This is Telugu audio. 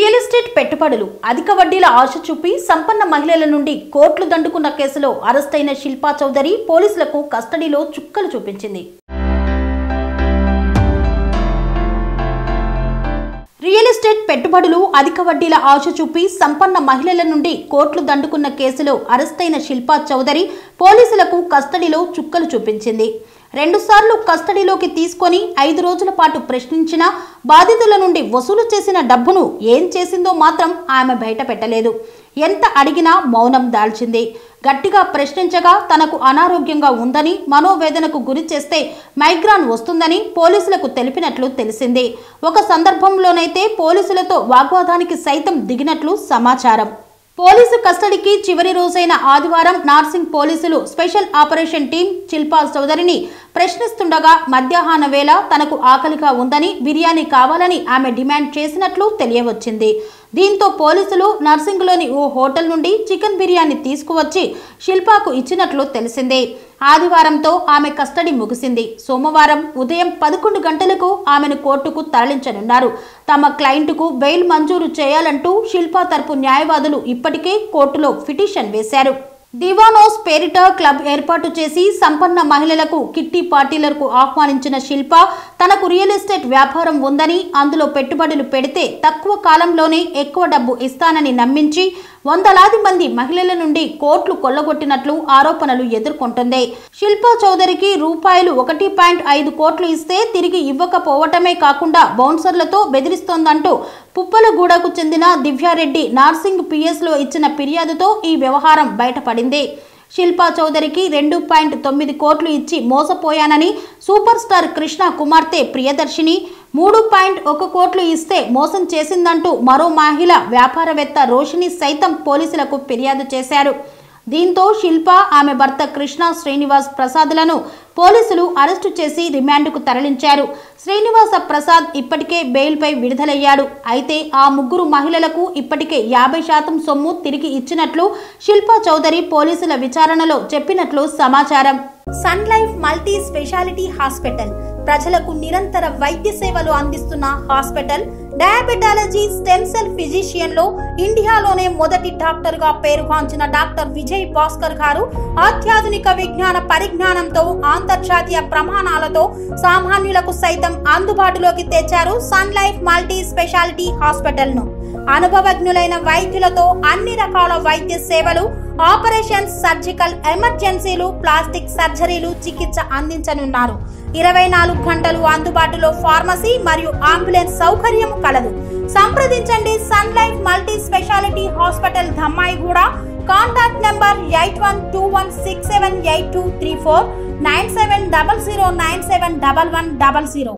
రియల్ ఎస్టేట్ పెట్టుబడులు అధిక వడ్డీల ఆశ చూపి సంపన్న మహిళల నుండి కోట్లు దండుకున్న కేసులో అరెస్టైన శిల్పా చౌదరి పోలీసులకు కస్టడీలో చుక్కలు చూపించింది రియల్ ఎస్టేట్ పెట్టుబడులు అధిక వడ్డీల ఆశ చూపి సంపన్న మహిళల నుండి కోట్లు దండుకున్న కేసులో అరెస్టైన శిల్పా చౌదరి పోలీసులకు కస్టడీలో చుక్కలు చూపించింది రెండుసార్లు కస్టడీలోకి తీసుకొని ఐదు రోజుల పాటు ప్రశ్నించిన బాధితుల నుండి వసూలు చేసిన డబ్బును ఏం చేసిందో మాత్రం ఆమె బయట పెట్టలేదు ఎంత అడిగినా మౌనం దాల్చింది గట్టిగా ప్రశ్నించగా తనకు అనారోగ్యంగా ఉందని మనోవేదనకు గురి చేస్తే మైగ్రాన్ వస్తుందని పోలీసులకు తెలిపినట్లు తెలిసింది ఒక సందర్భంలోనైతే పోలీసులతో వాగ్వాదానికి సైతం దిగినట్లు సమాచారం పోలీసు కస్టడీకి చివరి రోజైన ఆదివారం నార్సింగ్ పోలీసులు స్పెషల్ ఆపరేషన్ టీం శిల్పా చౌదరిని ప్రశ్నిస్తుండగా మధ్యాహ్న వేళ తనకు ఆకలిగా ఉందని బిర్యానీ కావాలని ఆమె డిమాండ్ చేసినట్లు తెలియవచ్చింది దీంతో పోలీసులు నర్సింగ్లోని ఓ హోటల్ నుండి చికెన్ బిర్యానీ తీసుకువచ్చి శిల్పాకు ఇచ్చినట్లు తెలిసింది ఆదివారంతో ఆమె కస్టడీ ముగిసింది సోమవారం ఉదయం పదకొండు గంటలకు ఆమెను కోర్టుకు తరలించనున్నారు తమ క్లయింట్కు బెయిల్ మంజూరు చేయాలంటూ శిల్పా తరపు న్యాయవాదులు ఇప్పటికే కోర్టులో పిటిషన్ వేశారు దివానోస్ పేరిట క్లబ్ ఏర్పాటు చేసి సంపన్న మహిళలకు కిట్టి పార్టీలకు ఆహ్వానించిన శిల్ప తనకు రియల్ ఎస్టేట్ వ్యాపారం ఉందని అందులో పెట్టుబడులు పెడితే తక్కువ కాలంలోనే ఎక్కువ డబ్బు ఇస్తానని నమ్మించి వందలాది మంది మహిళల నుండి కోట్లు కొల్లగొట్టినట్లు ఆరోపణలు ఎదుర్కొంటుంది శిల్పా చౌదరికి రూపాయలు ఒకటి పాయింట్ ఐదు కోట్లు ఇస్తే తిరిగి ఇవ్వకపోవటమే కాకుండా బౌన్సర్లతో బెదిరిస్తోందంటూ పుప్పలగూడకు చెందిన దివ్యారెడ్డి నార్సింగ్ పిఎస్లో ఇచ్చిన ఫిర్యాదుతో ఈ వ్యవహారం బయటపడింది శిల్పా చౌదరికి రెండు పాయింట్ తొమ్మిది కోట్లు ఇచ్చి మోసపోయానని సూపర్ స్టార్ కృష్ణ కుమార్తె ప్రియదర్శిని మూడు పాయింట్ ఒక కోట్లు ఇస్తే మోసం చేసిందంటూ మరో మహిళ వ్యాపారవేత్త రోషిని సైతం పోలీసులకు ఫిర్యాదు చేశారు దీంతో శిల్ప ఆమె భర్త కృష్ణ శ్రీనివాస్ ప్రసాద్లను పోలీసులు అరెస్టు చేసి రిమాండ్కు తరలించారు శ్రీనివాస ప్రసాద్ ఇప్పటికే బెయిల్పై విడుదలయ్యాడు అయితే ఆ ముగ్గురు మహిళలకు ఇప్పటికే యాభై శాతం సొమ్ము తిరిగి ఇచ్చినట్లు శిల్పా చౌదరి పోలీసుల విచారణలో చెప్పినట్లు సమాచారం Sun Life multi speciality hospital ప్రజలకు నిరంతర వైద్య సేవలు అందిస్తున్న hospital diabetology stem cell physician లో ఇండియాలోనే మొదటి డాక్టర్ గా పేరుగాంచిన డాక్టర్ విజయ్ భాస్కర్ గారు అత్యాధునిక విజ్ఞాన పరిజ్ఞానంతో అంతర్జాతీయ ప్రమాణాలతో సామాన్యులకు సైతం అందుబాటులోకి తెచ్చారు Sun Life multi speciality hospital ను అనుభవజ్ఞులైన వైద్యులతో అన్ని రకాల వైద్య సేవలు ఆపరేషన్స్ సర్జికల్ ఎమర్జెన్సీలు ప్లాస్టిక్ సర్జరీలు చికిత్స అందించనున్నారు ఇరవై నాలుగు గంటలు అందుబాటులో ఫార్మసీ మరియు అంబులెన్స్ సౌకర్యం కలదు సంప్రదించండి Sun Life multi speciality hospital Dammaiguda contact number eight one two one six seven eight two three four nine seven double zero nine seven double one double zero